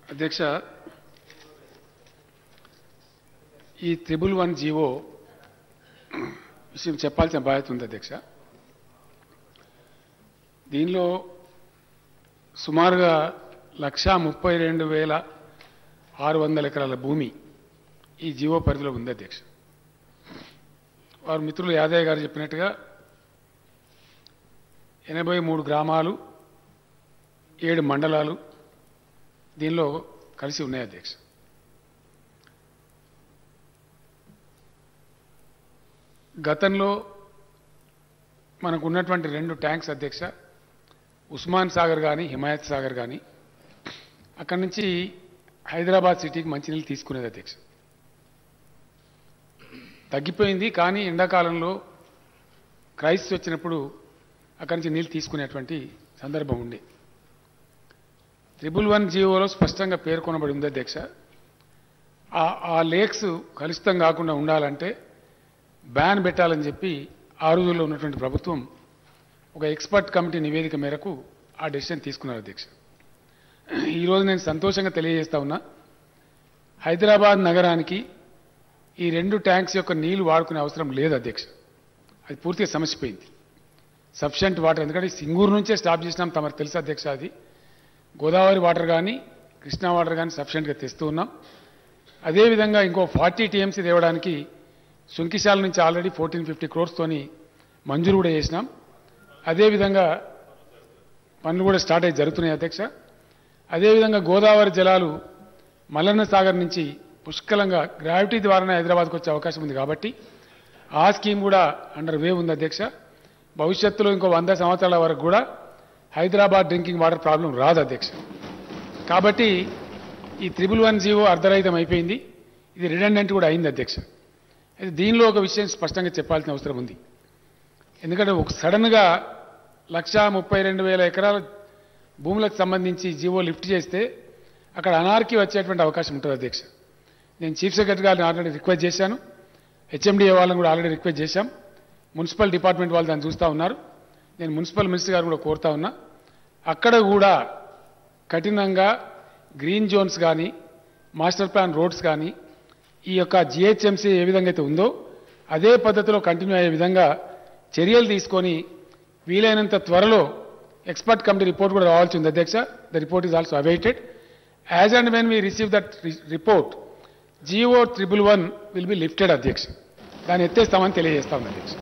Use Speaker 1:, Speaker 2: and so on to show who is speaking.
Speaker 1: అధ్యక్ష ఈ triple one GO విషయం చెప్పాల్సిన బాధ్యత ఉంది అధ్యక్ష దీనిలో సుమారుగా లక్షా ముప్పై రెండు వేల ఆరు వందల ఎకరాల భూమి ఈ జీవో పరిధిలో ఉంది అధ్యక్ష వారు మిత్రులు యాదయ్య గారు చెప్పినట్టుగా ఎనభై మూడు గ్రామాలు ఏడు మండలాలు దీనిలో కలిసి ఉన్నాయి అధ్యక్ష గతంలో మనకు ఉన్నటువంటి రెండు ట్యాంక్స్ అధ్యక్ష ఉస్మాన్ సాగర్ కానీ హిమాయత్ సాగర్ కానీ అక్కడి నుంచి హైదరాబాద్ సిటీకి మంచినీళ్ళు తీసుకునేది అధ్యక్ష తగ్గిపోయింది కానీ ఎండాకాలంలో క్రైసిస్ వచ్చినప్పుడు అక్కడి నుంచి నీళ్ళు తీసుకునేటువంటి సందర్భం ఉండే ట్రిపుల్ వన్ జీవోలో స్పష్టంగా పేర్కొనబడి ఉంది అధ్యక్ష ఆ- ఆ లేక్స్ కలుషితం కాకుండా ఉండాలంటే బ్యాన్ పెట్టాలని చెప్పి ఆ రోజుల్లో ఉన్నటువంటి ప్రభుత్వం ఒక ఎక్స్పర్ట్ కమిటీ నివేదిక మేరకు ఆ డెసిషన్ తీసుకున్నారు అధ్యక్ష ఈరోజు నేను సంతోషంగా తెలియజేస్తా ఉన్నా హైదరాబాద్ నగరానికి ఈ రెండు ట్యాంక్స్ యొక్క నీళ్లు వాడుకునే అవసరం లేదు అధ్యక్ష అది పూర్తిగా సమసిపోయింది సఫిషియంట్ వాటర్ ఎందుకంటే సింగూరు నుంచే స్టాప్ చేసినాం తమకు తెలుసు అధ్యక్ష అది గోదావరి వాటర్ కానీ కృష్ణా వాటర్ కానీ సఫిషియెంట్గా తెస్తూ ఉన్నాం అదేవిధంగా ఇంకో ఫార్టీ టీఎంసీ తేవడానికి సుంకిశాల నుంచి ఆల్రెడీ ఫోర్టీన్ ఫిఫ్టీ క్రోర్స్తోని మంజూరు కూడా చేసినాం అదేవిధంగా పనులు కూడా స్టార్ట్ అయ్యి జరుగుతున్నాయి అధ్యక్ష అదేవిధంగా గోదావరి జలాలు మల్లన్న సాగర్ నుంచి పుష్కలంగా గ్రావిటీ ద్వారానే హైదరాబాద్కు వచ్చే అవకాశం ఉంది కాబట్టి ఆ స్కీమ్ కూడా అండర్ వే ఉంది అధ్యక్ష భవిష్యత్తులో ఇంకో వంద సంవత్సరాల వరకు కూడా హైదరాబాద్ డ్రింకింగ్ వాటర్ ప్రాబ్లం రాదు అధ్యక్ష కాబట్టి ఈ త్రిబుల్ వన్ జీవో అర్ధరహితం అయిపోయింది ఇది రిడెండెంట్ కూడా అయింది అధ్యక్ష అయితే దీనిలో ఒక విషయం స్పష్టంగా చెప్పాల్సిన అవసరం ఉంది ఎందుకంటే ఒక సడన్గా లక్షా ముప్పై రెండు వేల ఎకరాల భూములకు సంబంధించి జీవో లిఫ్ట్ చేస్తే అక్కడ అనార్కీ వచ్చేటువంటి అవకాశం ఉంటుంది అధ్యక్ష నేను చీఫ్ సెక్రటరీ గారిని ఆల్రెడీ రిక్వెస్ట్ చేశాను హెచ్ఎండిఏ వాళ్ళని కూడా ఆల్రెడీ రిక్వెస్ట్ చేశాం మున్సిపల్ డిపార్ట్మెంట్ వాళ్ళు దాన్ని చూస్తూ ఉన్నారు నేను మున్సిపల్ మినిస్టర్ గారు కూడా కోరుతా ఉన్నా అక్కడ కూడా కఠినంగా గ్రీన్ జోన్స్ కానీ మాస్టర్ ప్లాన్ రోడ్స్ కానీ ఈ యొక్క జిహెచ్ఎంసీ ఏ విధంగా అయితే ఉందో అదే పద్ధతిలో కంటిన్యూ అయ్యే విధంగా చర్యలు తీసుకొని వీలైనంత త్వరలో ఎక్స్పర్ట్ కమిటీ రిపోర్ట్ కూడా రావాల్సి ఉంది అధ్యక్ష the report is also awaited as and when we receive that report GO triple one will be lifted అధ్యక్ష దాన్ని ఎత్తేస్తామని తెలియజేస్తా ఉంది అధ్యక్ష